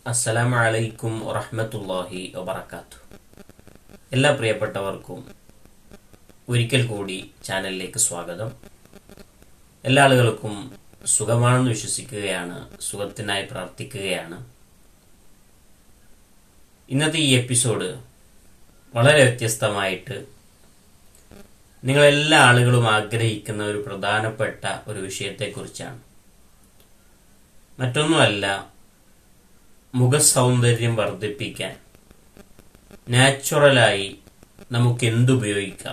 അസ്സലാമു അലൈക്കും വറഹ്മത്തുള്ളാഹി വബറകാത്തു എല്ലാ പ്രിയപ്പെട്ടവർക്കും ഒരിക്കൽ കൂടി ചാനലിലേക്ക് സ്വാഗതം എല്ലാ ആളുകൾക്കും സുഖമാണെന്ന് വിശ്വസിക്കുകയാണ് സുഖത്തിനായി പ്രാർത്ഥിക്കുകയാണ് ഇന്നത്തെ ഈ എപ്പിസോഡ് വളരെ വ്യത്യസ്തമായിട്ട് നിങ്ങളെല്ലാ ആളുകളും ആഗ്രഹിക്കുന്ന ഒരു പ്രധാനപ്പെട്ട ഒരു വിഷയത്തെക്കുറിച്ചാണ് മറ്റൊന്നുമല്ല മുഖസൗന്ദര്യം വർദ്ധിപ്പിക്കാൻ നാച്ചുറലായി നമുക്ക് എന്തുപയോഗിക്കാം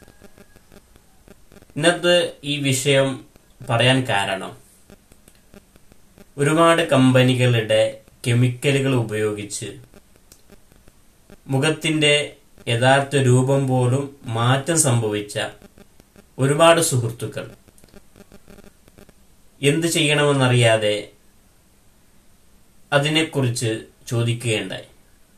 ഇന്നത്തെ ഈ വിഷയം പറയാൻ കാരണം ഒരുപാട് കമ്പനികളുടെ കെമിക്കലുകൾ ഉപയോഗിച്ച് മുഖത്തിന്റെ യഥാർത്ഥ രൂപം പോലും മാറ്റം സംഭവിച്ച ഒരുപാട് സുഹൃത്തുക്കൾ എന്ത് ചെയ്യണമെന്നറിയാതെ അതിനെക്കുറിച്ച് ചോദിക്കുകയുണ്ടായി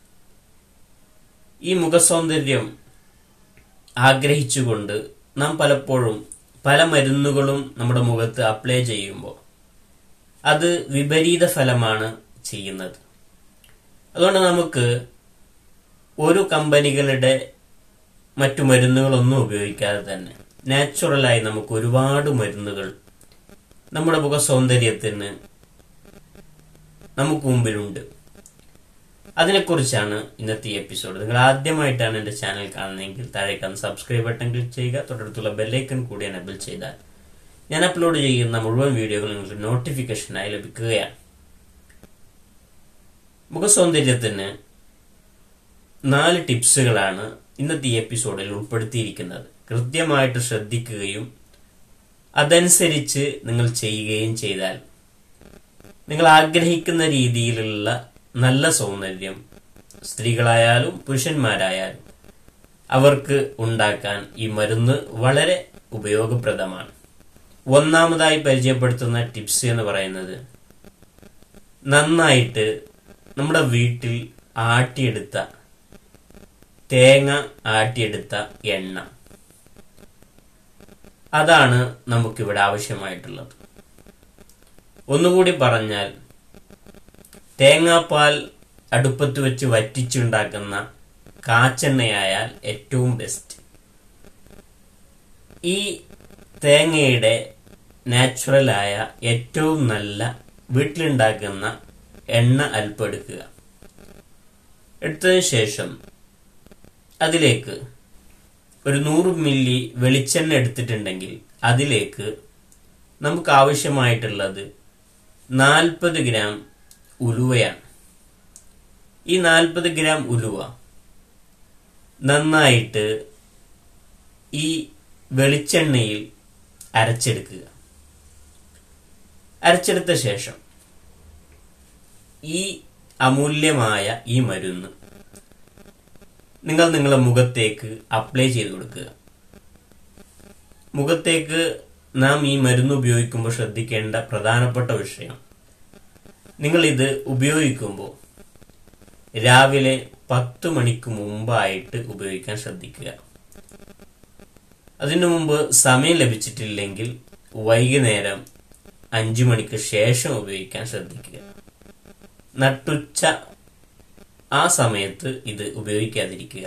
ഈ മുഖസൗന്ദര്യം ആഗ്രഹിച്ചുകൊണ്ട് നാം പലപ്പോഴും പല മരുന്നുകളും നമ്മുടെ മുഖത്ത് അപ്ലൈ ചെയ്യുമ്പോൾ അത് വിപരീത ഫലമാണ് ചെയ്യുന്നത് അതുകൊണ്ട് നമുക്ക് ഒരു കമ്പനികളുടെ മറ്റു മരുന്നുകളൊന്നും ഉപയോഗിക്കാതെ തന്നെ നാച്ചുറലായി നമുക്ക് ഒരുപാട് മരുന്നുകൾ നമ്മുടെ മുഖ സൗന്ദര്യത്തിന് നമുക്ക് മുമ്പിലുണ്ട് അതിനെക്കുറിച്ചാണ് ഇന്നത്തെ ഈ എപ്പിസോഡ് നിങ്ങൾ ആദ്യമായിട്ടാണ് എൻ്റെ ചാനൽ കാണുന്നതെങ്കിൽ താഴെ കാണുന്ന സബ്സ്ക്രൈബ് ബട്ടൺ ക്ലിക്ക് ചെയ്യുക തൊട്ടടുത്തുള്ള ബെല്ലൈക്കൺ കൂടി എനബിൾ ചെയ്താൽ ഞാൻ അപ്ലോഡ് ചെയ്യുന്ന മുഴുവൻ വീഡിയോകൾ നിങ്ങൾക്ക് നോട്ടിഫിക്കേഷനായി ലഭിക്കുകയാണ് മുഖസൗന്ദര്യത്തിന് നാല് ടിപ്സുകളാണ് ഇന്നത്തെ ഈ എപ്പിസോഡിൽ ഉൾപ്പെടുത്തിയിരിക്കുന്നത് കൃത്യമായിട്ട് ശ്രദ്ധിക്കുകയും അതനുസരിച്ച് നിങ്ങൾ ചെയ്യുകയും ചെയ്താൽ നിങ്ങൾ ആഗ്രഹിക്കുന്ന രീതിയിലുള്ള നല്ല സൗന്ദര്യം സ്ത്രീകളായാലും പുരുഷന്മാരായാലും അവർക്ക് ഉണ്ടാക്കാൻ ഈ മരുന്ന് വളരെ ഉപയോഗപ്രദമാണ് ഒന്നാമതായി പരിചയപ്പെടുത്തുന്ന ടിപ്സ് എന്ന് പറയുന്നത് നന്നായിട്ട് നമ്മുടെ വീട്ടിൽ ആട്ടിയെടുത്ത തേങ്ങ ആട്ടിയെടുത്ത എണ്ണ അതാണ് നമുക്കിവിടെ ആവശ്യമായിട്ടുള്ളത് ഒന്നുകൂടി പറഞ്ഞാൽ തേങ്ങാപ്പാൽ അടുപ്പത്ത് വെച്ച് വറ്റിച്ചുണ്ടാക്കുന്ന കാച്ചെണ്ണയായാൽ ഏറ്റവും ബെസ്റ്റ് ഈ തേങ്ങയുടെ നാച്ചുറലായ ഏറ്റവും നല്ല വീട്ടിലുണ്ടാക്കുന്ന എണ്ണ അല്പം എടുക്കുക എടുത്തതിന് ശേഷം അതിലേക്ക് ഒരു നൂറ് മില്ലി വെളിച്ചെണ്ണ എടുത്തിട്ടുണ്ടെങ്കിൽ അതിലേക്ക് നമുക്ക് ആവശ്യമായിട്ടുള്ളത് നാൽപ്പത് ഗ്രാം ഉലുവയാണ് ഈ നാൽപ്പത് ഗ്രാം ഉലുവ നന്നായിട്ട് ഈ വെളിച്ചെണ്ണയിൽ അരച്ചെടുക്കുക അരച്ചെടുത്ത ശേഷം ഈ അമൂല്യമായ ഈ മരുന്ന് നിങ്ങൾ നിങ്ങളുടെ മുഖത്തേക്ക് അപ്ലൈ ചെയ്ത് കൊടുക്കുക മുഖത്തേക്ക് നാം ഈ മരുന്ന് ഉപയോഗിക്കുമ്പോൾ ശ്രദ്ധിക്കേണ്ട പ്രധാനപ്പെട്ട വിഷയം നിങ്ങൾ ഇത് ഉപയോഗിക്കുമ്പോൾ രാവിലെ പത്ത് മണിക്ക് മുമ്പായിട്ട് ഉപയോഗിക്കാൻ ശ്രദ്ധിക്കുക അതിനു മുമ്പ് സമയം ലഭിച്ചിട്ടില്ലെങ്കിൽ വൈകുന്നേരം അഞ്ചു മണിക്ക് ശേഷം ഉപയോഗിക്കാൻ ശ്രദ്ധിക്കുക നട്ടുച്ച ആ സമയത്ത് ഇത് ഉപയോഗിക്കാതിരിക്കുക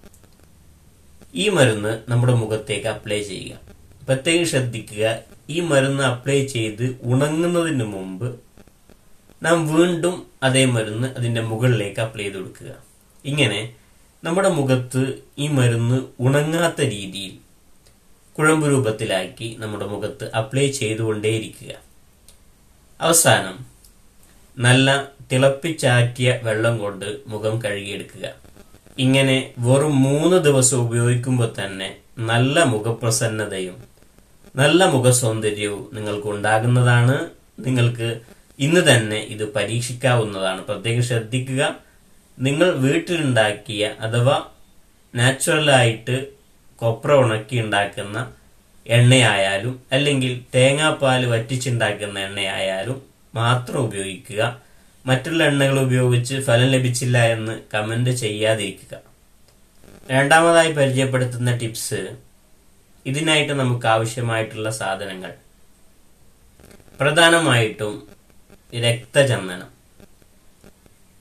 ഈ മരുന്ന് നമ്മുടെ മുഖത്തേക്ക് അപ്ലൈ ചെയ്യുക പ്രത്യേകം ശ്രദ്ധിക്കുക ഈ മരുന്ന് അപ്ലൈ ചെയ്ത് ഉണങ്ങുന്നതിന് മുമ്പ് നാം വീണ്ടും അതേ മരുന്ന് അതിന്റെ മുകളിലേക്ക് അപ്ലൈ ചെയ്ത് കൊടുക്കുക ഇങ്ങനെ നമ്മുടെ മുഖത്ത് ഈ മരുന്ന് ഉണങ്ങാത്ത രീതിയിൽ കുഴമ്പ് രൂപത്തിലാക്കി നമ്മുടെ മുഖത്ത് അപ്ലൈ ചെയ്തുകൊണ്ടേയിരിക്കുക അവസാനം നല്ല തിളപ്പിച്ചാറ്റിയ വെള്ളം കൊണ്ട് മുഖം കഴുകിയെടുക്കുക ഇങ്ങനെ വെറും മൂന്ന് ദിവസം ഉപയോഗിക്കുമ്പോൾ തന്നെ നല്ല മുഖപ്രസന്നതയും നല്ല മുഖസൗന്ദര്യവും നിങ്ങൾക്ക് ഉണ്ടാകുന്നതാണ് നിങ്ങൾക്ക് ഇന്ന് തന്നെ ഇത് പരീക്ഷിക്കാവുന്നതാണ് പ്രത്യേകം ശ്രദ്ധിക്കുക നിങ്ങൾ വീട്ടിലുണ്ടാക്കിയ അഥവാ നാച്ചുറലായിട്ട് കൊപ്ര ഉണക്കി ഉണ്ടാക്കുന്ന എണ്ണയായാലും അല്ലെങ്കിൽ തേങ്ങാപ്പാൽ വറ്റിച്ചുണ്ടാക്കുന്ന എണ്ണയായാലും മാത്രം ഉപയോഗിക്കുക മറ്റുള്ള എണ്ണകൾ ഉപയോഗിച്ച് ഫലം ലഭിച്ചില്ല എന്ന് കമന്റ് ചെയ്യാതിരിക്കുക രണ്ടാമതായി പരിചയപ്പെടുത്തുന്ന ടിപ്സ് ഇതിനായിട്ട് നമുക്ക് ആവശ്യമായിട്ടുള്ള സാധനങ്ങൾ പ്രധാനമായിട്ടും രക്തചന്ദനം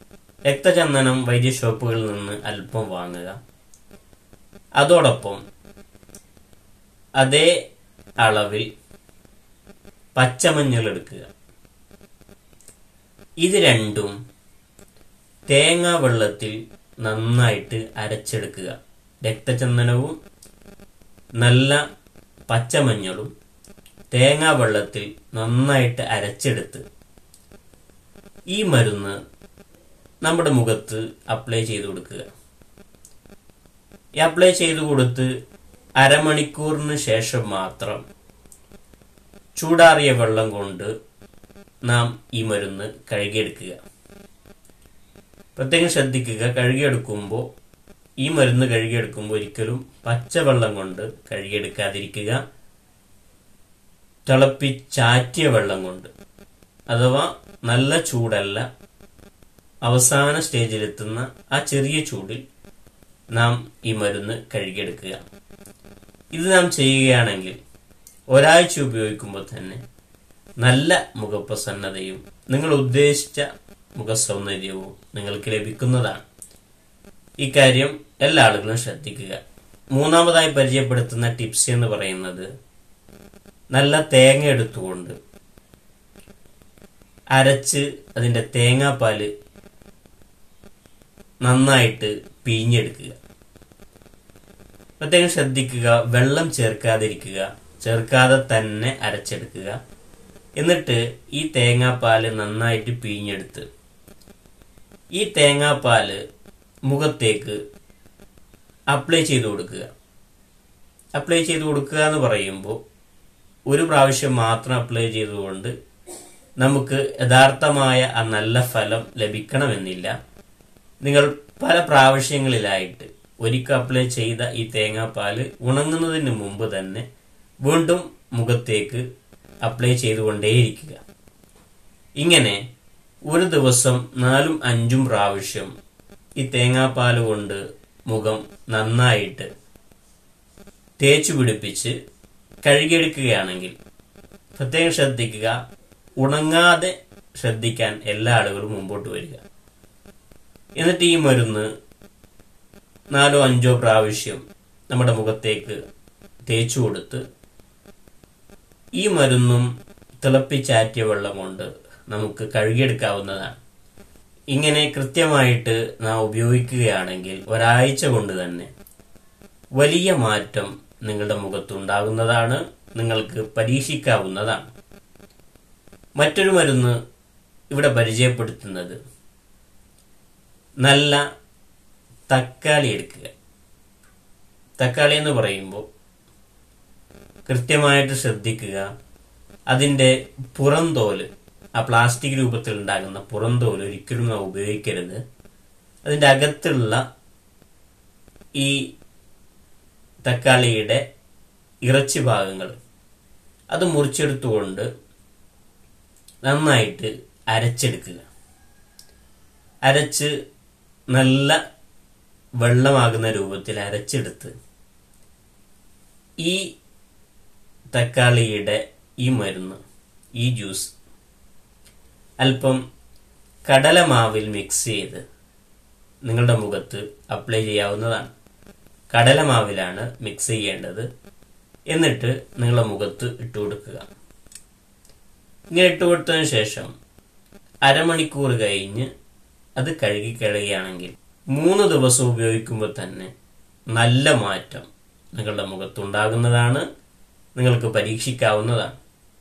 രക്തചന്ദനം വൈദ്യ ഷോപ്പുകളിൽ നിന്ന് അല്പം വാങ്ങുക അതോടൊപ്പം അതേ അളവിൽ പച്ചമഞ്ഞൾ എടുക്കുക ഇത് രണ്ടും തേങ്ങാ വെള്ളത്തിൽ നന്നായിട്ട് അരച്ചെടുക്കുക രക്തചന്ദനവും നല്ല പച്ചമഞ്ഞളും തേങ്ങാ വെള്ളത്തിൽ നന്നായിട്ട് അരച്ചെടുത്ത് ഈ മരുന്ന് നമ്മുടെ മുഖത്ത് അപ്ലൈ ചെയ്ത് കൊടുക്കുക ഈ അപ്ലൈ ചെയ്ത് കൊടുത്ത് അരമണിക്കൂറിന് ശേഷം മാത്രം ചൂടാറിയ വെള്ളം കൊണ്ട് നാം ഈ മരുന്ന് കഴുകിയെടുക്കുക പ്രത്യേകം ശ്രദ്ധിക്കുക കഴുകിയെടുക്കുമ്പോൾ ഈ മരുന്ന് കഴുകിയെടുക്കുമ്പോൾ ഒരിക്കലും പച്ചവെള്ളം കൊണ്ട് കഴുകിയെടുക്കാതിരിക്കുക തിളപ്പിച്ചാറ്റിയ വെള്ളം കൊണ്ട് അഥവാ നല്ല ചൂടല്ല അവസാന സ്റ്റേജിലെത്തുന്ന ആ ചെറിയ ചൂടിൽ നാം ഈ മരുന്ന് കഴുകിയെടുക്കുക ഇത് നാം ചെയ്യുകയാണെങ്കിൽ ഒരാഴ്ച ഉപയോഗിക്കുമ്പോൾ തന്നെ നല്ല മുഖപ്രസന്നതയും നിങ്ങൾ ഉദ്ദേശിച്ച മുഖസൗന്ദര്യവും നിങ്ങൾക്ക് ലഭിക്കുന്നതാണ് ഇക്കാര്യം എല്ലാ ആളുകളും ശ്രദ്ധിക്കുക മൂന്നാമതായി പരിചയപ്പെടുത്തുന്ന ടിപ്സ് എന്ന് പറയുന്നത് നല്ല തേങ്ങ എടുത്തുകൊണ്ട് അരച്ച് അതിന്റെ തേങ്ങാപ്പാല് നന്നായിട്ട് പിഴിഞ്ഞെടുക്കുക പ്രത്യേകം ശ്രദ്ധിക്കുക വെള്ളം ചേർക്കാതിരിക്കുക ചേർക്കാതെ തന്നെ അരച്ചെടുക്കുക എന്നിട്ട് ഈ തേങ്ങാപ്പാല് നന്നായിട്ട് പിഴിഞ്ഞെടുത്ത് ഈ തേങ്ങാപ്പാല് മുഖത്തേക്ക് അപ്ലൈ ചെയ്ത് കൊടുക്കുക അപ്ലൈ ചെയ്ത് കൊടുക്കുക എന്ന് പറയുമ്പോൾ ഒരു പ്രാവശ്യം മാത്രം അപ്ലൈ ചെയ്തുകൊണ്ട് നമുക്ക് യഥാർത്ഥമായ ആ നല്ല ഫലം ലഭിക്കണമെന്നില്ല നിങ്ങൾ പല പ്രാവശ്യങ്ങളിലായിട്ട് ഒരിക്കൽ അപ്ലൈ ചെയ്ത ഈ തേങ്ങാപ്പാല് ഉണങ്ങുന്നതിന് മുമ്പ് തന്നെ വീണ്ടും മുഖത്തേക്ക് അപ്ലൈ ചെയ്തുകൊണ്ടേയിരിക്കുക ഇങ്ങനെ ഒരു ദിവസം നാലും അഞ്ചും പ്രാവശ്യം ഈ തേങ്ങാപ്പാൽ കൊണ്ട് മുഖം നന്നായിട്ട് തേച്ചു പിടിപ്പിച്ച് കഴുകിയെടുക്കുകയാണെങ്കിൽ പ്രത്യേകം ശ്രദ്ധിക്കുക ഉണങ്ങാതെ ശ്രദ്ധിക്കാൻ എല്ലാ ആളുകളും മുമ്പോട്ട് വരിക എന്നിട്ട് ഈ മരുന്ന് നാലോ അഞ്ചോ പ്രാവശ്യം നമ്മുടെ മുഖത്തേക്ക് തേച്ചു കൊടുത്ത് ഈ മരുന്നും തിളപ്പിച്ചാറ്റിയ വെള്ളം കൊണ്ട് നമുക്ക് കഴുകിയെടുക്കാവുന്നതാണ് ഇങ്ങനെ കൃത്യമായിട്ട് നാം ഉപയോഗിക്കുകയാണെങ്കിൽ ഒരാഴ്ച കൊണ്ട് തന്നെ വലിയ മാറ്റം നിങ്ങളുടെ മുഖത്തുണ്ടാകുന്നതാണ് നിങ്ങൾക്ക് പരീക്ഷിക്കാവുന്നതാണ് മറ്റൊരു മരുന്ന് ഇവിടെ പരിചയപ്പെടുത്തുന്നത് നല്ല തക്കാളി എടുക്കുക തക്കാളി എന്ന് പറയുമ്പോൾ കൃത്യമായിട്ട് ശ്രദ്ധിക്കുക അതിൻ്റെ പുറംതോല് ആ പ്ലാസ്റ്റിക് രൂപത്തിൽ ഉണ്ടാകുന്ന പുറംതോല് ഒരിക്കലും നാം ഉപയോഗിക്കരുത് അതിൻ്റെ അകത്തുള്ള ഈ തക്കാളിയുടെ ഇറച്ചി ഭാഗങ്ങൾ അത് മുറിച്ചെടുത്തുകൊണ്ട് നന്നായിട്ട് അരച്ചെടുക്കുക അരച്ച് നല്ല വെള്ളമാകുന്ന രൂപത്തിൽ അരച്ചെടുത്ത് ഈ തക്കാളിയുടെ ഈ മരുന്ന് ഈ ജ്യൂസ് അല്പം കടലമാവിൽ മിക്സ് ചെയ്ത് നിങ്ങളുടെ മുഖത്ത് അപ്ലൈ ചെയ്യാവുന്നതാണ് കടലമാവിലാണ് മിക്സ് ചെയ്യേണ്ടത് എന്നിട്ട് നിങ്ങളുടെ മുഖത്ത് ഇട്ട് കൊടുക്കുക ഇങ്ങനെ ഇട്ട് കൊടുത്തതിന് ശേഷം അരമണിക്കൂർ കഴിഞ്ഞ് അത് കഴുകി കഴുകുകയാണെങ്കിൽ മൂന്ന് ദിവസം ഉപയോഗിക്കുമ്പോൾ തന്നെ നല്ല മാറ്റം നിങ്ങളുടെ മുഖത്തുണ്ടാകുന്നതാണ് നിങ്ങൾക്ക് പരീക്ഷിക്കാവുന്നതാണ്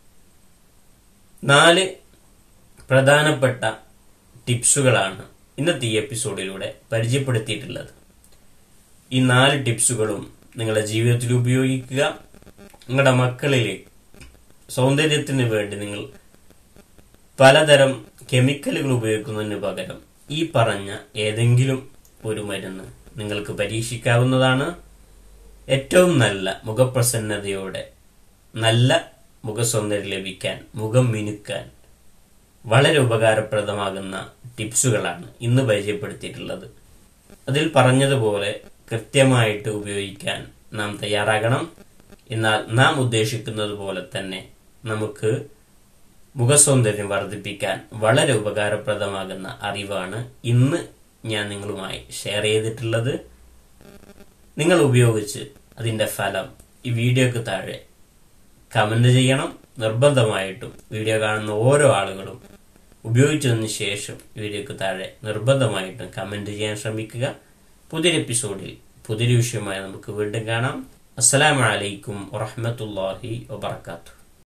നാല് പ്രധാനപ്പെട്ട ടിപ്സുകളാണ് ഇന്നത്തെ ഈ എപ്പിസോഡിലൂടെ പരിചയപ്പെടുത്തിയിട്ടുള്ളത് ഈ നാല് ടിപ്സുകളും നിങ്ങളുടെ ജീവിതത്തിൽ ഉപയോഗിക്കുക നിങ്ങളുടെ മക്കളിൽ സൗന്ദര്യത്തിന് വേണ്ടി നിങ്ങൾ പലതരം കെമിക്കലുകൾ ഉപയോഗിക്കുന്നതിന് പകരം ഈ പറഞ്ഞ ഏതെങ്കിലും ഒരു മരുന്ന് നിങ്ങൾക്ക് പരീക്ഷിക്കാവുന്നതാണ് ഏറ്റവും നല്ല മുഖപ്രസന്നതയോടെ നല്ല മുഖസൗന്ദര്യം ലഭിക്കാൻ മുഖം മിനുക്കാൻ വളരെ ഉപകാരപ്രദമാകുന്ന ടിപ്സുകളാണ് ഇന്ന് പരിചയപ്പെടുത്തിയിട്ടുള്ളത് അതിൽ പറഞ്ഞതുപോലെ കൃത്യമായിട്ട് ഉപയോഗിക്കാൻ നാം തയ്യാറാകണം എന്നാൽ നാം ഉദ്ദേശിക്കുന്നത് പോലെ തന്നെ നമുക്ക് മുഖസൗന്ദര്യം വർദ്ധിപ്പിക്കാൻ വളരെ ഉപകാരപ്രദമാകുന്ന അറിവാണ് ഇന്ന് ഞാൻ നിങ്ങളുമായി ഷെയർ ചെയ്തിട്ടുള്ളത് നിങ്ങൾ ഉപയോഗിച്ച് അതിന്റെ ഫലം ഈ വീഡിയോക്ക് താഴെ കമന്റ് ചെയ്യണം നിർബന്ധമായിട്ടും വീഡിയോ കാണുന്ന ഓരോ ആളുകളും ഉപയോഗിച്ചതിന് ശേഷം വീഡിയോക്ക് താഴെ നിർബന്ധമായിട്ടും കമന്റ് ചെയ്യാൻ ശ്രമിക്കുക പുതിയൊരു എപ്പിസോഡിൽ പുതിയൊരു വിഷയമായി നമുക്ക് വീണ്ടും കാണാം അസ്സലാമലൈക്കും വറഹമത്തല്ലാഹി വബർക്കാത്തു